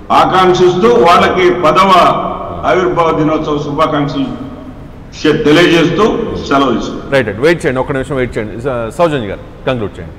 ఆకాంక్షిస్తూ వాళ్ళకి పదవ ఆవిర్భావ దినోత్సవ శుభాకాంక్షలు షే- తెలియజేస్తూ సెలవు తీసుకుంటాం రైట్ రైట్ వెయిట్ చేయండి ఒక్క నిమిషం వెయిట్ చేయండి స- సౌజన్య గారు కంక్లూడ్ చేయండి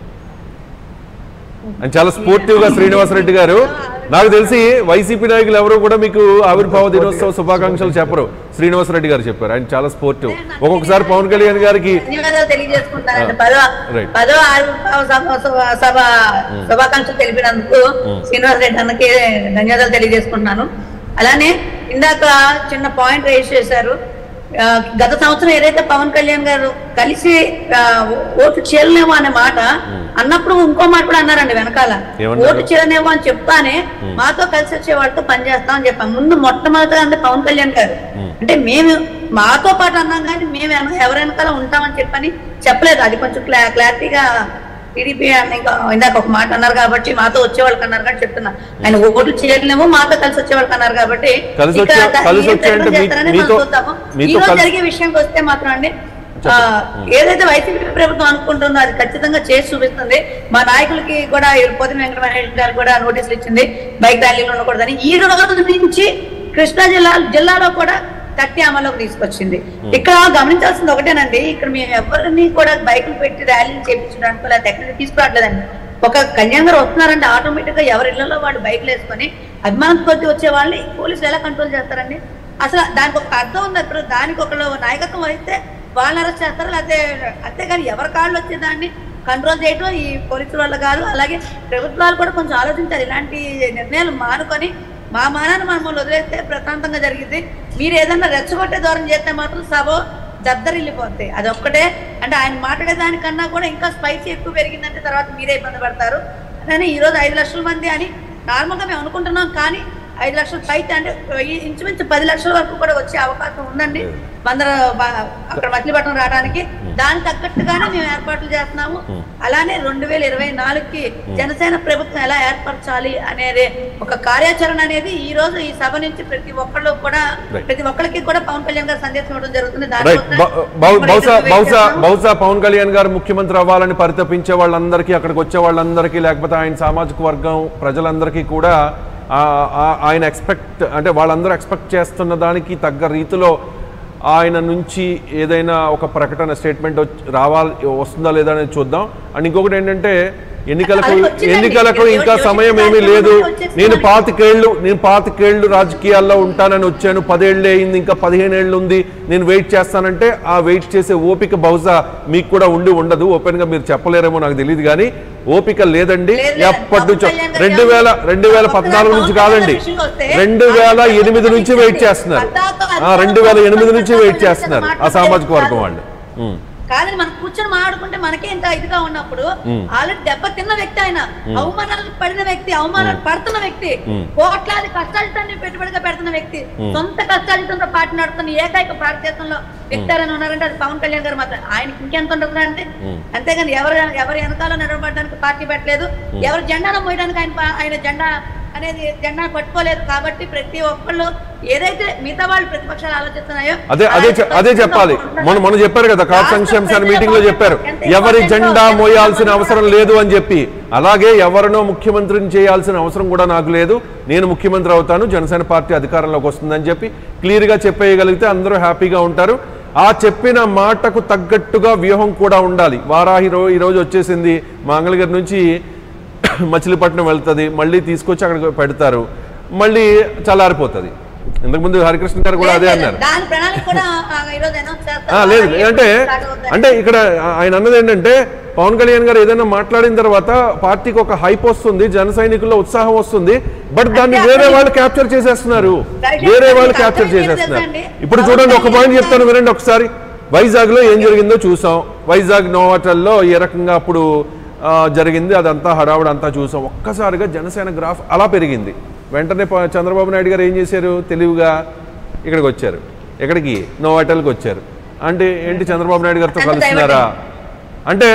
అండ్ చాలా స్పోర్టివ్గా శ్రీనివాసరెడ్డి గారు నాకు తెలిసి వైసీపీ నాయకులు ఎవరు కూడా మీకు ఆవిర్భావ దినోత్సవ శుభాకాంక్షలు చెప్పరు శ్రీనివాసరెడ్డి గారు చెప్పారు ఆయన చాలా స్పోర్టివ్ ఒక్కొక్కసారి పవన్ కళ్యాణ్ గారికి ధన్యవాదాలు తెలియజేసుకుంటానండి ఆ, పదో రైట్. పదో ఆవిర్భావ సభ సభ- సభ శుభాకాంక్షలు తెలిపినందుకు శ్రీనివాస్ రెడ్డి అన్నకి ధన్యవాదాలు తెలియజేసుకుంటున్నాను అలానే ఇందాక చిన్న పాయింట్ రేస్ చేశారు ఆ, గత సంవత్సరం ఏదైతే పవన్ కళ్యాణ్ గారు కలిసి ఆ, ఓటు చేయలేమో అనే మాట అన్నప్పుడు ఇంకో మాట కూడా అన్నారండి వెనకాల ఏమన్నారు? ఓటు చేయలేమో అని చెప్తానే మాతో కలిసి వచ్చే వాళ్ళతో పనిచేస్తాం అని చెప్పాం ముందు మొట్టమొదటిగా అంటే పవన్ కళ్యాణ్ గారు అంటే మేము మాతో పాటు అన్నాం కానీ మేము వెన- ఎవరి వెనకాల ఉంటామని చెప్పని చెప్పలేదు అది కొంచెం క్లా క్లారిటీగా టీడీపీ అని ఇంకా ఇందాక ఒక మాట అన్నారు కాబట్టి మాతో వచ్చేవాళ్ళకి అన్నారు కాబట్టి చెప్తున్నా ఆయన ఓట్లు చేయలేము మాతో కలిసి వచ్చేవాళ్ళకి అన్నారు కాబట్టి కలిసి ఇక వచ్చే- దా- కలిసి ఏం వచ్చే అంటే ప్రకటన మీ- చేస్తారని మనం మీతో- చూద్దాము. మీతో ఈ రోజు కలిసి- జరిగే విషయానికి వస్తే మాత్రం అండి ఆ, ఏదైతే వైసీపీ ప్రభుత్వం అనుకుంటుందో అది ఖచ్చితంగా చేసి చూపిస్తుంది మా నాయకులకి కూడా ఈ పొదిన వెంకట మహేష్ గారు కూడా నోటీసులు ఇచ్చింది బైక్ ర్యాలీలు ఉండకూడదని ఈ రోజు నుంచి కృష్ణా జిల్లా జిల్లాలో కూడా కట్టి అమల్లోకి తీసుకొచ్చింది ఇక్కడ గమనించాల్సింది ఒకటేనండి ఇక్కడ మేము ఎవరిని కూడా బైకులు పెట్టి ర్యాలీలు చేయించడానికి లేకపోతే ఎక్కడికి తీసుకురావట్లేదండి ఒక కళ్యాణ్ గారు వస్తున్నారంటే ఆటోమేటిక్ గా ఎవరి ఇళ్లలో వాళ్ళు బైక్లు వేసుకొని అభిమానం కొద్ది వచ్చే వాళ్ళని పోలీసులు ఎలా కంట్రోల్ చేస్తారండి అసలు దానికి ఒక అర్థం ఉంది ఇప్పుడు దానికి ఒకళ్ళు నాయకత్వం వహిస్తే వాళ్ళని అరెస్ట్ చేస్తారు లేకపోతే అంతేగాని ఎవరి కాళ్ళు వచ్చేదాన్ని కంట్రోల్ చేయడం ఈ పోలీసుల వల్ల కాదు అలాగే ప్రభుత్వాలు కూడా కొంచెం ఆలోచించాలి ఇలాంటి నిర్ణయాలు మానుకొని మా మానాన్ని మమ్మల్ని వదిలేస్తే ప్రశాంతంగా జరిగింది మీరు ఏదన్నా రెచ్చగొట్టే దూరం చేస్తే మాత్రం సభ దద్దరిల్లిపోద్ది అది ఒక్కటే అంటే ఆయన మాట్లాడే దానికన్నా కూడా ఇంకా స్పైసీ ఎక్కువ పెరిగిందంటే తర్వాత మీరే ఇబ్బంది పడతారు కానీ ఈ రోజు ఐదు లక్షల మంది అని నార్మల్గా మేము అనుకుంటున్నాం కానీ ఐదు లక్షల పైకి అంటే ఈ- ఇంచుమించు పది లక్షల వరకు కూడా వచ్చే అవకాశం ఉందండి బందర బ- అక్కడ మచిలీపట్నం రావడానికి దానికి తగ్గట్టుగానే మేము ఏర్పాట్లు చేస్తున్నాము అలానే రెండు వేల ఇరవై నాలుగుకి జనసేన ప్రభుత్వం ఎలా ఏర్పరచాలి అనేది ఒక కార్యాచరణ అనేది ఈ రోజు ఈ సభ నుంచి ప్రతి ఒక్కళ్ళు కూడా Right. ప్రతి ఒక్కరికి కూడా పవన్ కళ్యాణ్ గారు సందేశం ఇవ్వడం జరుగుతుంది రైట్ దానికోసం బహు- బహు- ఇప్పుడు బహుశా ఎదురు బహుశా వేస్తున్నాం. బహుశా పవన్ కళ్యాణ్ గారు ముఖ్యమంత్రి అవ్వాలని పరితపించే వాళ్ళందరికీ అక్కడికి వచ్చే వాళ్ళందరికీ లేకపోతే ఆయన సామాజిక వర్గం ప్రజలందరికీ కూడా ఆ- ఆ- ఆయన ఎక్స్పెక్ట్ అంటే వాళ్ళందరూ ఎక్స్పెక్ట్ చేస్తున్న దానికి తగ్గ రీతిలో ఆయన నుంచి ఏదైనా ఒక ప్రకటన స్టేట్మెంట్ రావాలి వస్తుందా లేదా అనేది చూద్దాం అండ్ ఇంకొకటి ఏంటంటే ఎన్నికలకు అది వచ్చిందండి. ఎన్నికలకు ఇంకా ఎవరు- సమయం ఎవరు ఏమీ లేదు వచ్చేసింది. నేను పాతికేళ్ళు నేను పాతికేళ్ళు రాజకీయాల్లో ఉంటానని వచ్చాను పదేళ్ళే అయింది ఇంకా పదిహేను ఏళ్ళు ఉంది నేను వెయిట్ చేస్తానంటే ఆ వెయిట్ చేసే ఓపిక బహుశా మీకు కూడా ఉండి ఉండదు ఓపెన్ గా మీరు చెప్పలేరేమో నాకు తెలియదు కానీ ఓపిక లేదండి లేదు, లేదు. ఎప్పటి నుంచో పవన్ కళ్యాణ్ గారు రెండు వేల రెండు వేల పవన్ పద్నాలుగు నుంచి కళ్యాణ్ కాదండి గారి విషయంలో వస్తే రెండు వేల ఆయన ఎనిమిది నుంచి పవన్ వెయిట్ కళ్యాణ్ చేస్తున్నారు పద్నాలుగు ఆ, రెండు వేల ఎనిమిది నుంచి పద్నాలుగు వెయిట్ చేస్తున్నారు ఆ మాట్లాడే సామాజిక వర్గం కాదు. వాళ్ళు ఉమ్. కాదని మనం కూర్చొని మాట్లాడుకుంటే మనకే ఇంత ఇదిగా ఉన్నప్పుడు ఆల్రెడీ దెబ్బ తిన్న వ్యక్తి ఆయన అవమానాలకు పడిన వ్యక్తి అవమానాలు పడుతున్న వ్యక్తి కోట్లాది కష్టాలతో పెట్టుబడిగా పెడుతున్న వ్యక్తి సొంత కష్టాలతో పార్టీ నడుతున్న ఏకైక భారతదేశంలో వ్యక్తి ఎవరైనా ఉన్నారంటే అది పవన్ కళ్యాణ్ గారు మాత్రం ఆయనకి ఇంకెంత ఉంటుంది అంటే అంతేగాని ఎవరు ఎవరి వెనకాల నడవబడడానికి పార్టీ పెట్టలేదు ఎవరు జెండాను మోయడానికి ఆయన పా- ఆయన జెండా అనేది జెండా పట్టుకోలేదు కాబట్టి ప్రతి ఒక్కళ్ళు ఏదైతే మిగతా వాళ్ళు ప్రతిపక్షాలు ఆలోచిస్తున్నాయో అదే అదే చె- అదే చెప్పాలి మొన్న మొన్న చెప్పారు కదా కాప్ సంక్షేమ సార్ మీటింగ్ లో చెప్పారు ఎవరి జెండా మోయాల్సిన అవసరం లేదు అని చెప్పి అలాగే ఎవరినో ముఖ్యమంత్రిని చేయాల్సిన అవసరం కూడా నాకు లేదు నేను ముఖ్యమంత్రి అవుతాను జనసేన పార్టీ అధికారంలోకి వస్తుందని చెప్పి క్లియర్ గా చెప్పేయగలిగితే అందరూ హ్యాపీగా ఉంటారు ఆ చెప్పిన మాటకు తగ్గట్టుగా వ్యూహం కూడా ఉండాలి వారాహి రో ఈ రోజు వచ్చేసింది మంగళగిరి నుంచి మచిలీపట్నం వెళ్తుంది మళ్ళీ తీసుకొచ్చి అక్కడికి పెడతారు మళ్ళీ చల్లారిపోతుంది ఇంతకుముందు హరికృష్ణ గారు కూడా అదే లేదు, అన్నారు దాని ప్రణాళిక కూడా ఆ, ఈ రోజు announce చేస్తారు. ఆ, లేదు ఎప్పుడు అంటే start అవుతుందని. అంటే ఇక్కడ ఆయన అన్నది ఏంటంటే పవన్ కళ్యాణ్ గారు ఏదైనా మాట్లాడిన తర్వాత పార్టీకి ఒక హైప్ వస్తుంది జన సైనికుల్లో ఉత్సాహం వస్తుంది బట్ దాన్ని అంటే వేరే అక్కడ- వాళ్ళు క్యాప్చర్ చేసేస్తున్నారు దయచేసి వేరే వాళ్ళు మీకు క్యాప్చర్ అర్థం చేసేస్తున్నారు ఏంటంటే ఇప్పుడు పవన్ చూడండి ఒక కళ్యాణ్ పాయింట్ గారు- చెప్తాను వినండి ఒకసారి వైజాగ్ లో ఏం జరిగిందో చూసాం వైజాగ్ నోవాటల్లో ఏ రకంగా అప్పుడు ఆ, జరిగింది అదంతా హడావుడు అంతా చూసాం ఒక్కసారిగా జనసేన గ్రాఫ్ అలా పెరిగింది వెంటనే ప- చంద్రబాబు నాయుడు గారు ఏం చేశారు తెలివిగా ఇక్కడికి వచ్చారు ఎక్కడికి నోవాటల్కి వచ్చారు అంటే ఏంటి చంద్రబాబు నాయుడు గారితో అంత కలుస్తున్నారా అంటే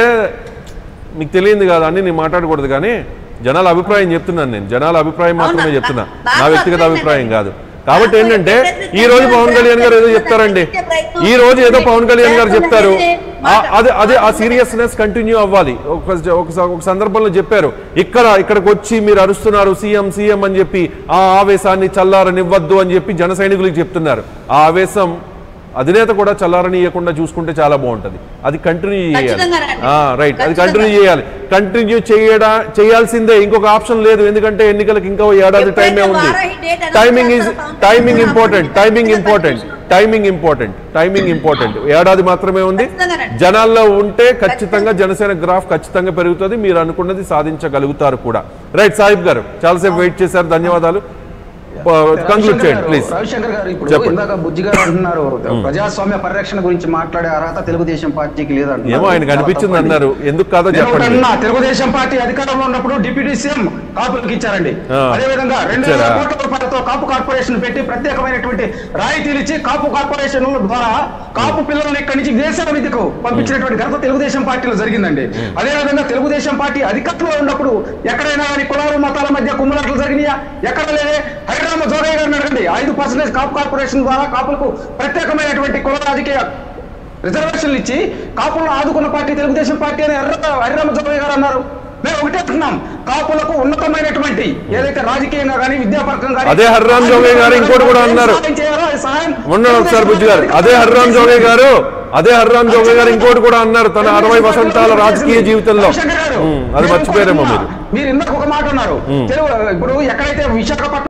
మీకు తెలియంది కాదు అన్ని నేను మాట్లాడకూడదు కానీ జనాల అభిప్రాయం చెప్తున్నాను నేను జనాల అభిప్రాయం మాత్రమే అవునా? చెప్తున్నా నాకు నా వ్యక్తిగత అర్థమైంది. అభిప్రాయం కాదు కాబట్టి ఏంటంటే ఈ రోజు పవన్ కళ్యాణ్ గారు ఏదో చెప్తారండి ఈ రోజు ఏదో పవన్ కళ్యాణ్ గారు చెప్తారు ఆ- అది అదే ఆ సీరియస్నెస్ కంటిన్యూ అవ్వాలి ఒక ఒక ఒక సందర్భంలో చెప్పారు ఇక్కడ ఇక్కడికి వచ్చి మీరు అరుస్తున్నారు సీఎం సీఎం అని చెప్పి ఆ ఆవేశాన్ని చల్లారనివ్వద్దు అని చెప్పి జన సైనికులకు చెప్తున్నారు ఆ ఆవేశం అధినేత కూడా చల్లారనియకుండా చూసుకుంటే చాలా బాగుంటది అది కంటిన్యూ చేయాలి ఖచ్చితంగానండి. రైట్ అది ఖచ్చితంగా. కంటిన్యూ చేయాలి కంటిన్యూ చేయడా చేయాల్సిందే ఇంకొక ఆప్షన్ లేదు ఎందుకంటే ఎన్నికలకు ఇంకా ఓ ఏడాది ఎప్పుడైతే టైమే ఉంది Varahi date announce timing is చేస్తారో పవన్ టైమింగ్ కళ్యాణ్ ఇంపార్టెంట్ అప్పుడు టైమింగ్ ఖచ్చితంగా important continuation. Timing important timing important ఏడాది మాత్రమే ఉంది ఖచ్చితంగానండి. జనాల్లో ఉంటే ఖచ్చితంగా జనసేన గ్రాఫ్ ఖచ్చితంగా పెరుగుతుంది మీరు అనుకున్నది సాధించగలుగుతారు కూడా రైట్ సాహిబ్ గారు చాలాసేపు వెయిట్ చేశారు ధన్యవాదాలు కంక్లూడ్ చేయండి గారు, ప్లీజ్ రవిశంకర్ గారు ఇప్పుడు చెప్పండి. ఇందాక బుజ్జి గారు అంటున్నారు ప్రజాస్వామ్య పరిరక్షణ గురించి మాట్లాడే అర్హత తెలుగుదేశం పార్టీకి లేదంటున్నారు. ఏమో ఆయనకు చాలా అనిపించింది తప్పండి. అన్నారు ఎందుకు కాదో నేను చెప్పండి ఒకటన్నా, తెలుగుదేశం పార్టీ అధికారంలో ఉన్నప్పుడు డిప్యూటీ సీఎం కాపులకు ఇచ్చారండి ఆ. అదే విధంగా రెండు వేల ఇచ్చారా? కోట్ల రూపాయలతో కాపు కార్పొరేషన్ పెట్టి ప్రత్యేకమైనటువంటి రాయితీలు ఇచ్చి కాపు కార్పొరేషన్ ద్వారా కాపు పిల్లల్ని ఇక్కడి నుంచి దేశ విద్యకు పంపించినటువంటి ఘనత తెలుగుదేశం పార్టీలో జరిగిందండి అదే విధంగా తెలుగుదేశం పార్టీ అధికారంలో ఉన్నప్పుడు ఎక్కడైనా కానీ కులాలు మతాల మధ్య కుమ్మలాట్లు జరిగినాయా ఎక్కడ లేదే హైదరాబాద్ జోగయ్య గారిని అడగండి ఐదు పర్సెంటేజ్ కాపు కార్పొరేషన్ ద్వారా కాపులకు ప్రత్యేకమైనటువంటి కుల రాజకీయ రిజర్వేషన్లు ఇచ్చి కాపులను ఆదుకున్న పార్టీ తెలుగుదేశం పార్టీ అని ఎర్ర హరిరామ జోగయ్య గారు అన్నారు మేము ఒకటే అంటున్నాం కాపులకు ఉన్నతమైనటువంటి ఏదైతే రాజకీయంగా కానీ విద్యాపరంగా కానీ అదే హరిరామ జోగయ్య గారు ఇంకోటి కూడా అన్నారు. సహాయం చేయాలో ఆ సహాయం ఉన్నాడు ఒకసారి బుజ్జి గారు అదే హర్రామ్ జోగే గారు అదే హర్రామ్ జోగే గారు ఇంకోటి కూడా అన్నారు తన అరవై వసంతాల రాజకీయ జీవితంలో రవిశంకర్ గారు, ఉమ్, అది నేను మర్చిపోయారేమో ఒకటి మీరు అన్నా. మీరు ఇందాక ఒక మాట అన్నారు తెలుగు ఇప్పుడు ఎక్కడైతే విశాఖపట్నం